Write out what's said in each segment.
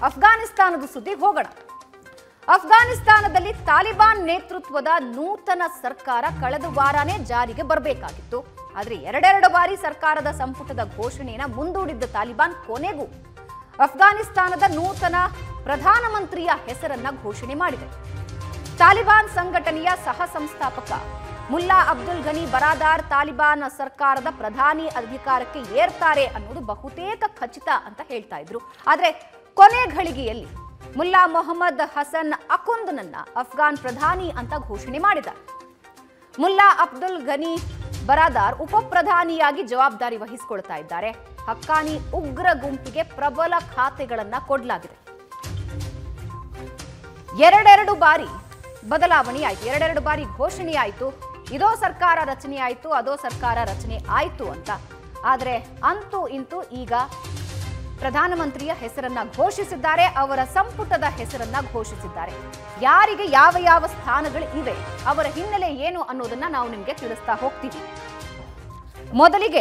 ಅಫ್ಘಾನಿಸ್ತಾನದ ಸುದ್ದಿ ಹೋಗೋಣ ಅಫ್ಘಾನಿಸ್ತಾನದಲ್ಲಿ ತಾಲಿಬಾನ್ ನೇತೃತ್ವದ ನೂತನ ಸರ್ಕಾರ ಕಳೆದ ವಾರನೇ ಜಾರಿಗೆ ಬರಬೇಕಾಗಿತ್ತು ಆದರೆ ಎರಡೆರಡು ಬಾರಿ ಸರ್ಕಾರದ ಸಂಪುಟದ ಘೋಷಣೆಯನ್ನ ಮುಂದೂಡಿದ್ದ ತಾಲಿಬಾನ್ ಕೊನೆಗೂ ಅಫ್ಘಾನಿಸ್ತಾನದ ನೂತನ ಪ್ರಧಾನಮಂತ್ರಿಯ ಹೆಸರನ್ನ ಘೋಷಣೆ ಮಾಡಿದೆ ತಾಲಿಬಾನ್ ಸಂಘಟನೆಯ ಸಹ ಸಂಸ್ಥಾಪಕ ಮುಲ್ಲಾ ಅಬ್ದುಲ್ ಘನಿ ಬರಾದಾರ್ ತಾಲಿಬಾನ್ ಸರ್ಕಾರದ ಪ್ರಧಾನಿ ಅಧಿಕಾರಕ್ಕೆ ಏರ್ತಾರೆ ಅನ್ನೋದು ಬಹುತೇಕ ಖಚಿತ ಅಂತ ಹೇಳ್ತಾ ಇದ್ರು ಆದ್ರೆ ಕೊನೆ ಘಳಿಗೆಯಲ್ಲಿ ಮುಲ್ಲಾ ಮೊಹಮ್ಮದ್ ಹಸನ್ ಅಕುಂದ್ನನ್ನ ಅಫ್ಘಾನ್ ಪ್ರಧಾನಿ ಅಂತ ಘೋಷಣೆ ಮಾಡಿದ್ದಾರೆ ಮುಲ್ಲಾ ಅಬ್ದುಲ್ ಘನಿ ಬರಾದಾರ್ ಉಪ ಪ್ರಧಾನಿಯಾಗಿ ಜವಾಬ್ದಾರಿ ವಹಿಸಿಕೊಳ್ತಾ ಇದ್ದಾರೆ ಹಕ್ಕಾನಿ ಉಗ್ರ ಗುಂಪಿಗೆ ಪ್ರಬಲ ಖಾತೆಗಳನ್ನ ಕೊಡಲಾಗಿದೆ ಎರಡೆರಡು ಬಾರಿ ಬದಲಾವಣೆ ಆಯಿತು ಎರಡೆರಡು ಬಾರಿ ಘೋಷಣೆ ಆಯಿತು ಇದೋ ಸರ್ಕಾರ ರಚನೆ ಆಯಿತು ಅದೋ ಸರ್ಕಾರ ರಚನೆ ಆಯಿತು ಅಂತ ಆದರೆ ಅಂತೂ ಇಂತೂ ಈಗ ಪ್ರಧಾನಮಂತ್ರಿಯ ಹೆಸರನ್ನ ಘೋಷಿಸಿದ್ದಾರೆ ಅವರ ಸಂಪುಟದ ಹೆಸರನ್ನ ಘೋಷಿಸಿದ್ದಾರೆ ಯಾರಿಗೆ ಯಾವ ಯಾವ ಸ್ಥಾನಗಳು ಇವೆ ಅವರ ಹಿನ್ನೆಲೆ ಏನು ಅನ್ನೋದನ್ನ ನಾವು ನಿಮಗೆ ತಿಳಿಸ್ತಾ ಹೋಗ್ತೀವಿ ಮೊದಲಿಗೆ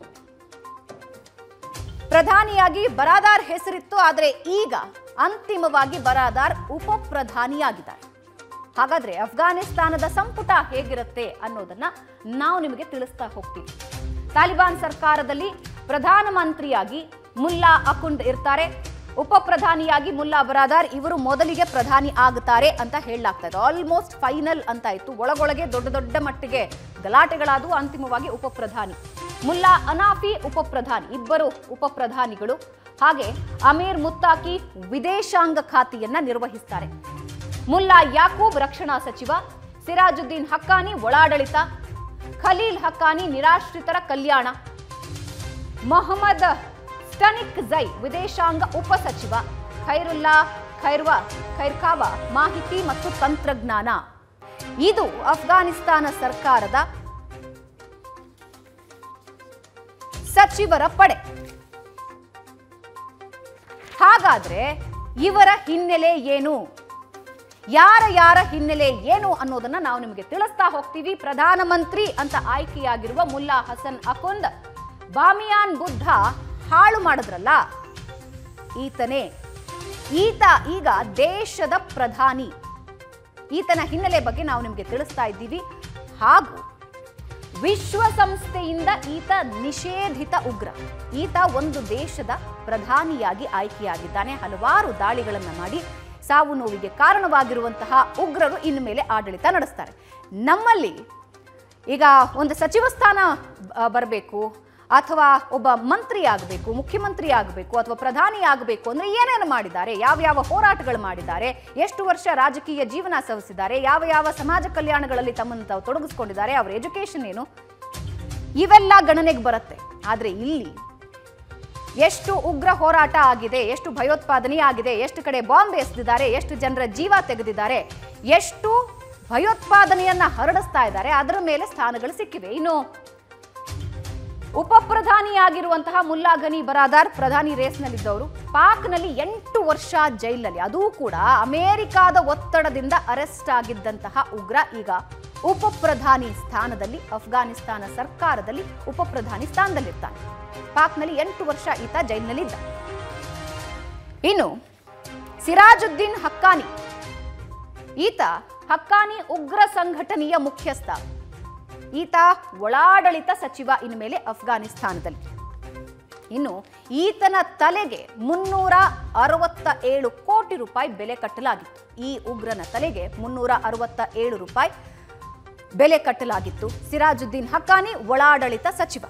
ಪ್ರಧಾನಿಯಾಗಿ ಬರಾದಾರ್ ಹೆಸರಿತ್ತು ಆದರೆ ಈಗ ಅಂತಿಮವಾಗಿ ಬರಾದಾರ್ ಉಪ ಪ್ರಧಾನಿಯಾಗಿದ್ದಾರೆ ಹಾಗಾದ್ರೆ ಅಫ್ಘಾನಿಸ್ತಾನದ ಸಂಪುಟ ಹೇಗಿರುತ್ತೆ ಅನ್ನೋದನ್ನ ನಾವು ನಿಮಗೆ ತಿಳಿಸ್ತಾ ಹೋಗ್ತೀವಿ ತಾಲಿಬಾನ್ ಸರ್ಕಾರದಲ್ಲಿ ಪ್ರಧಾನಮಂತ್ರಿಯಾಗಿ ಮುಲ್ಲಾ ಅಕುಂಡ್ ಇರ್ತಾರೆ ಉಪ ಪ್ರಧಾನಿಯಾಗಿ ಮುಲ್ಲಾ ಬರಾದಾರ್ ಇವರು ಮೊದಲಿಗೆ ಪ್ರಧಾನಿ ಆಗುತ್ತಾರೆ ಅಂತ ಹೇಳಲಾಗ್ತಾ ಇದೆ ಆಲ್ಮೋಸ್ಟ್ ಫೈನಲ್ ಅಂತ ಇತ್ತು ಒಳಗೊಳಗೆ ದೊಡ್ಡ ದೊಡ್ಡ ಮಟ್ಟಿಗೆ ಗಲಾಟೆಗಳಾದವು ಅಂತಿಮವಾಗಿ ಉಪ ಪ್ರಧಾನಿ ಮುಲ್ಲಾ ಅನಾಫಿ ಉಪ ಪ್ರಧಾನಿ ಇಬ್ಬರು ಉಪ ಪ್ರಧಾನಿಗಳು ಹಾಗೆ ಅಮೀರ್ ಮುತ್ತಾಕಿ ವಿದೇಶಾಂಗ ಖಾತೆಯನ್ನ ನಿರ್ವಹಿಸ್ತಾರೆ ಮುಲ್ಲಾ ಯಾಕೂಬ್ ರಕ್ಷಣಾ ಸಚಿವ ಸಿರಾಜುದ್ದೀನ್ ಹಕ್ಕಾನಿ ಒಳಾಡಳಿತ ಖಲೀಲ್ ಹಕ್ಕಾನಿ ನಿರಾಶ್ರಿತರ ಕಲ್ಯಾಣ ಮೊಹಮ್ಮದ್ ಸ್ಟನಿಕ್ ಜೈ ವಿದೇಶಾಂಗ ಉಪ ಸಚಿವ ಖೈರುಲ್ಲಾ ಖೈರ್ವಾ ಖೈರ್ಖಾವಾ ಮಾಹಿತಿ ಮತ್ತು ತಂತ್ರಜ್ಞಾನ ಇದು ಅಫ್ಘಾನಿಸ್ತಾನ ಸರ್ಕಾರದ ಸಚಿವರ ಪಡೆ ಹಾಗಾದ್ರೆ ಇವರ ಹಿನ್ನೆಲೆ ಏನು ಯಾರ ಯಾರ ಹಿನ್ನೆಲೆ ಏನು ಅನ್ನೋದನ್ನ ನಾವು ನಿಮಗೆ ತಿಳಿಸ್ತಾ ಹೋಗ್ತೀವಿ ಪ್ರಧಾನಮಂತ್ರಿ ಅಂತ ಆಯ್ಕೆಯಾಗಿರುವ ಮುಲ್ಲಾ ಹಸನ್ ಅಕುಂದ್ ಬಾಮಿಯಾನ್ ಬುದ್ಧ ಹಾಳು ಮಾಡಿದ್ರಲ್ಲ ಈತನೇ ಈತ ಈಗ ದೇಶದ ಪ್ರಧಾನಿ ಈತನ ಹಿನ್ನೆಲೆ ಬಗ್ಗೆ ನಾವು ನಿಮಗೆ ತಿಳಿಸ್ತಾ ಇದ್ದೀವಿ ಹಾಗೂ ವಿಶ್ವಸಂಸ್ಥೆಯಿಂದ ಈತ ನಿಷೇಧಿತ ಉಗ್ರ ಈತ ಒಂದು ದೇಶದ ಪ್ರಧಾನಿಯಾಗಿ ಆಯ್ಕೆಯಾಗಿದ್ದಾನೆ ಹಲವಾರು ದಾಳಿಗಳನ್ನು ಮಾಡಿ ಸಾವು ನೋವಿಗೆ ಕಾರಣವಾಗಿರುವಂತಹ ಉಗ್ರರು ಇನ್ನು ಮೇಲೆ ಆಡಳಿತ ನಡೆಸ್ತಾರೆ ನಮ್ಮಲ್ಲಿ ಈಗ ಒಂದು ಸಚಿವ ಸ್ಥಾನ ಬರಬೇಕು ಅಥವಾ ಒಬ್ಬ ಮಂತ್ರಿ ಆಗಬೇಕು ಮುಖ್ಯಮಂತ್ರಿ ಆಗಬೇಕು ಅಥವಾ ಪ್ರಧಾನಿ ಆಗಬೇಕು ಅಂದ್ರೆ ಏನೇನು ಮಾಡಿದ್ದಾರೆ ಯಾವ ಯಾವ ಹೋರಾಟಗಳು ಮಾಡಿದ್ದಾರೆ ಎಷ್ಟು ವರ್ಷ ರಾಜಕೀಯ ಜೀವನ ಸವಿಸಿದ್ದಾರೆ ಯಾವ ಯಾವ ಸಮಾಜ ಕಲ್ಯಾಣಗಳಲ್ಲಿ ತಮ್ಮನ್ನು ತಾವು ತೊಡಗಿಸ್ಕೊಂಡಿದ್ದಾರೆ ಅವರ ಎಜುಕೇಶನ್ ಏನು ಇವೆಲ್ಲ ಗಣನೆಗೆ ಬರುತ್ತೆ ಆದರೆ ಇಲ್ಲಿ ಎಷ್ಟು ಉಗ್ರ ಹೋರಾಟ ಆಗಿದೆ ಎಷ್ಟು ಭಯೋತ್ಪಾದನೆ ಆಗಿದೆ ಎಷ್ಟು ಕಡೆ ಬಾಂಬ್ ಎಸೆದಿದ್ದಾರೆ ಎಷ್ಟು ಜನರ ಜೀವ ತೆಗೆದಿದ್ದಾರೆ ಎಷ್ಟು ಭಯೋತ್ಪಾದನೆಯನ್ನ ಹರಡಿಸ್ತಾ ಇದ್ದಾರೆ ಅದರ ಮೇಲೆ ಸ್ಥಾನಗಳು ಸಿಕ್ಕಿವೆ ಇನ್ನು ಉಪ ಪ್ರಧಾನಿಯಾಗಿರುವಂತಹ ಮುಲ್ಲಾ ಘನಿ ಬರಾದಾರ್ ಪ್ರಧಾನಿ ರೇಸ್ನಲ್ಲಿದ್ದವರು ಪಾಕ್ನಲ್ಲಿ ಎಂಟು ವರ್ಷ ಜೈಲಿನಲ್ಲಿ ಅದೂ ಕೂಡ ಅಮೆರಿಕಾದ ಒತ್ತಡದಿಂದ ಅರೆಸ್ಟ್ ಆಗಿದ್ದಂತಹ ಉಗ್ರ ಈಗ ಉಪ ಪ್ರಧಾನಿ ಸ್ಥಾನದಲ್ಲಿ ಅಫ್ಘಾನಿಸ್ತಾನ ಸರ್ಕಾರದಲ್ಲಿ ಉಪ ಪ್ರಧಾನಿ ಸ್ಥಾನದಲ್ಲಿರ್ತಾನೆ ಪಾಕ್ನಲ್ಲಿ ಎಂಟು ವರ್ಷ ಈತ ಜೈಲಿನಲ್ಲಿದ್ದ ಇನ್ನು ಸಿರಾಜುದ್ದೀನ್ ಹಕ್ಕಾನಿ ಈತ ಹಕ್ಕಾನಿ ಉಗ್ರ ಸಂಘಟನೆಯ ಮುಖ್ಯಸ್ಥ ಈತ ಒಳಾಡಳಿತ ಸಚಿವ ಇನ್ಮೇಲೆ ಅಫ್ಘಾನಿಸ್ತಾನದಲ್ಲಿ ಇನ್ನು ಈತನ ತಲೆಗೆ ಮುನ್ನೂರ ಅರವತ್ತ ಏಳು ಕೋಟಿ ರೂಪಾಯಿ ಬೆಲೆ ಕಟ್ಟಲಾಗಿತ್ತು ಈ ಉಗ್ರನ ತಲೆಗೆ ಮುನ್ನೂರ ಅರವತ್ತ ಏಳು ರೂಪಾಯಿ ಬೆಲೆ ಕಟ್ಟಲಾಗಿತ್ತು ಸಿರಾಜುದ್ದೀನ್ ಹಕ್ಕಾನಿ ಒಳಾಡಳಿತ ಸಚಿವ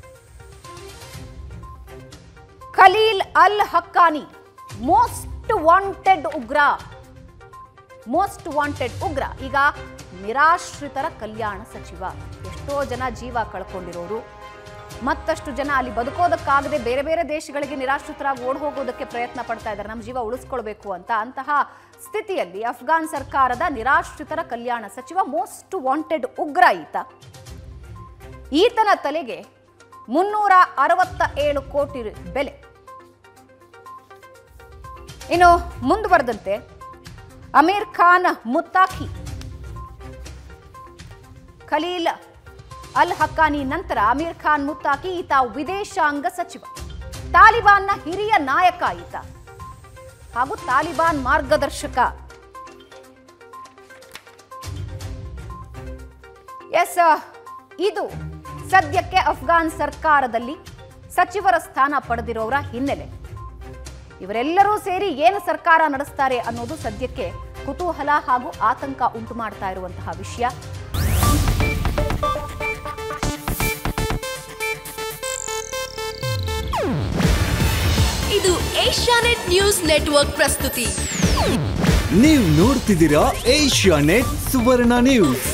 ಖಲೀಲ್ ಅಲ್ ಹಕ್ಕಾನಿ ಮೋಸ್ಟ್ ವಾಂಟೆಡ್ ಉಗ್ರ ಮೋಸ್ಟ್ ವಾಂಟೆಡ್ ಉಗ್ರ ಈಗ ನಿರಾಶ್ರಿತರ ಕಲ್ಯಾಣ ಸಚಿವ ಎಷ್ಟೋ ಜನ ಜೀವ ಕಳ್ಕೊಂಡಿರೋರು ಮತ್ತಷ್ಟು ಜನ ಅಲ್ಲಿ ಬದುಕೋದಕ್ಕಾಗದೆ ಬೇರೆ ಬೇರೆ ದೇಶಗಳಿಗೆ ನಿರಾಶ್ರಿತರಾಗಿ ಓಡ್ ಹೋಗೋದಕ್ಕೆ ಪ್ರಯತ್ನ ಪಡ್ತಾ ಇದ್ದಾರೆ ನಮ್ಮ ಜೀವ ಉಳಿಸ್ಕೊಳ್ಬೇಕು ಅಂತ ಅಂತಹ ಸ್ಥಿತಿಯಲ್ಲಿ ಅಫ್ಘಾನ್ ಸರ್ಕಾರದ ನಿರಾಶ್ರಿತರ ಕಲ್ಯಾಣ ಸಚಿವ ಮೋಸ್ಟ್ ವಾಂಟೆಡ್ ಉಗ್ರ ಈತ ಈತನ ತಲೆಗೆ ಮುನ್ನೂರ ಅರವತ್ತ ಏಳು ಕೋಟಿ ಬೆಲೆ ಇನ್ನು ಮುಂದುವರೆದಂತೆ ಅಮೀರ್ ಖಾನ್ ಮುತ್ತಾಖಿ ಖಲೀಲ್ ಅಲ್ ಹಕ್ಕಾನಿ ನಂತರ ಅಮೀರ್ ಖಾನ್ ಮುತ್ತಾಕಿ ಈತ ವಿದೇಶಾಂಗ ಸಚಿವ ತಾಲಿಬಾನ್ನ ಹಿರಿಯ ನಾಯಕ ಈತ ಹಾಗೂ ತಾಲಿಬಾನ್ ಮಾರ್ಗದರ್ಶಕ ಎಸ್ ಇದು ಸದ್ಯಕ್ಕೆ ಅಫ್ಘಾನ್ ಸರ್ಕಾರದಲ್ಲಿ ಸಚಿವರ ಸ್ಥಾನ ಪಡೆದಿರೋರ ಹಿನ್ನೆಲೆ ಇವರೆಲ್ಲರೂ ಸೇರಿ ಏನು ಸರ್ಕಾರ ನಡೆಸ್ತಾರೆ ಅನ್ನೋದು ಸದ್ಯಕ್ಕೆ ಕುತೂಹಲ ಹಾಗೂ ಆತಂಕ ಉಂಟು ಮಾಡ್ತಾ ಇರುವಂತಹ ವಿಷಯ ಇದು ಏಷ್ಯಾನೆಟ್ ನ್ಯೂಸ್ ನೆಟ್ವರ್ಕ್ ಪ್ರಸ್ತುತಿ ನೀವು ನೋಡ್ತಿದ್ದೀರಾ ಏಷ್ಯಾ ನೆಟ್ ಸುವರ್ಣ ನ್ಯೂಸ್